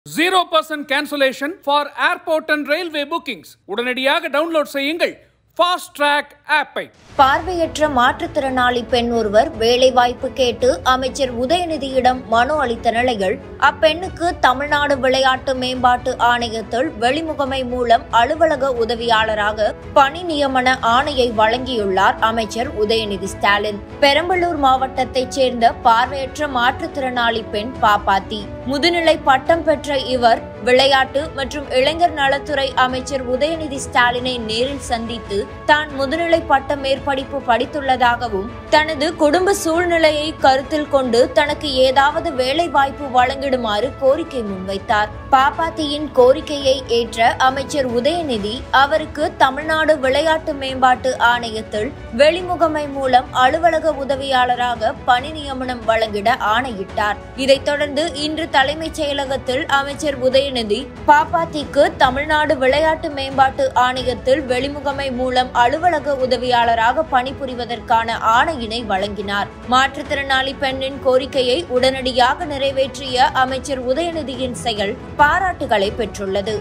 zero percent cancellation for airport and railway bookings உடனடியாக download செய்யுங்கள் fast track ஆப்பை பார்வையற்ற மாற்றுத்திறனாளி பெண் ஒருவர் வேலைவாய்ப்பு கேட்டு அமைச்சர் உதயநிதியிடம் மனு அளித்த நிலையில் அப்பெண்ணுக்கு தமிழ்நாடு விளையாட்டு மேம்பாட்டு ஆணையத்தில் வெளிமுகமை மூலம் அலுவலக உதவியாளராக பணி நியமன ஆணையை வழங்கியுள்ளார் அமைச்சர் உதயநிதி ஸ்டாலின் பெரம்பலூர் மாவட்டத்தைச் சேர்ந்த பார்வையற்ற மாற்றுத்திறனாளி பெண் பாப்பாத்தி முதுநிலை பட்டம் பெற்ற இவர் விளையாட்டு மற்றும் இளைஞர் நலத்துறை அமைச்சர் உதயநிதி ஸ்டாலினை நேரில் சந்தித்து தான் முதுநிலை பட்ட மேற்படிப்பு படித்துள்ளதாகவும் தனது குடும்ப சூழ்நிலையை கருத்தில் கொண்டு தனக்கு ஏதாவது வேலை வாய்ப்பு வழங்கிடுமாறு கோரிக்கை முன்வைத்தார் பாப்பாத்தியின் கோரிக்கையை ஏற்ற அமைச்சர் உதயநிதி அவருக்கு தமிழ்நாடு விளையாட்டு மேம்பாட்டு ஆணையத்தில் வெளிமுகமை மூலம் அலுவலக உதவியாளராக பணி நியமனம் வழங்கிட ஆணையிட்டார் இதைத் தொடர்ந்து இன்று தலைமைச் செயலகத்தில் அமைச்சர் உதயநிதி பாப்பாத்திக்கு தமிழ்நாடு விளையாட்டு மேம்பாட்டு ஆணையத்தில் வெளிமுகமை மூலம் அலுவலக உதவியாளராக பணிபுரிவதற்கான ஆணையினை வழங்கினார் மாற்றுத்திறனாளி பெண்ணின் கோரிக்கையை உடனடியாக நிறைவேற்றிய அமைச்சர் உதயநிதியின் செயல் பாராட்டுகளை பெற்றுள்ளது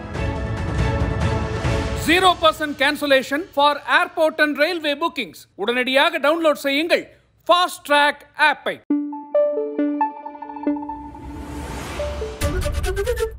zero percent cancellation for airport and railway bookings உடனடியாக டவுன்லோட் செய்யுங்கள் ஃபாஸ்ட் ட்ராக் ஆப்பை